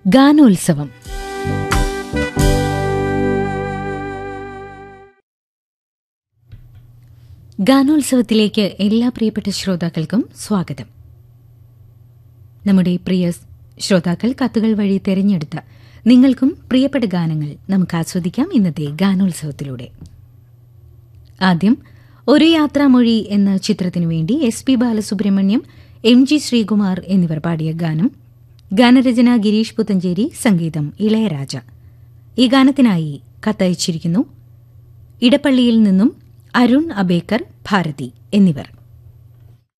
ഗാനോത്സവം ഗാനോത്സവത്തിലേക്ക് എല്ലാ പ്രിയപ്പെട്ട ശ്രോതാക്കൾക്കും സ്വാഗതം നമ്മുടെ പ്രിയ ശ്രോതാക്കൾ കത്തുകൾ വഴി തിരഞ്ഞെടുത്ത നിങ്ങൾക്കും പ്രിയപ്പെട്ട ഗാനങ്ങൾ നമുക്ക് ആസ്വദിക്കാം ഇന്നത്തെ ഗാനോത്സവത്തിലൂടെ ആദ്യം ഒരു യാത്രാമൊഴി എന്ന ചിത്രത്തിനു വേണ്ടി S P Balasubrahmanyam M G Sreekumar എന്നിവർ പാടിയ ഗാനം ഗാനരചന ഗിരീഷ് പുത്തഞ്ചേരി സംഗീതം ഇളയരാജ ഈ ഗാനത്തിനായി കത്തയച്ചിരിക്കുന്നു ഇടപ്പള്ളിയിൽ നിന്നും അരുൺ അബേക്കർ ഭാരതി എന്നിവർ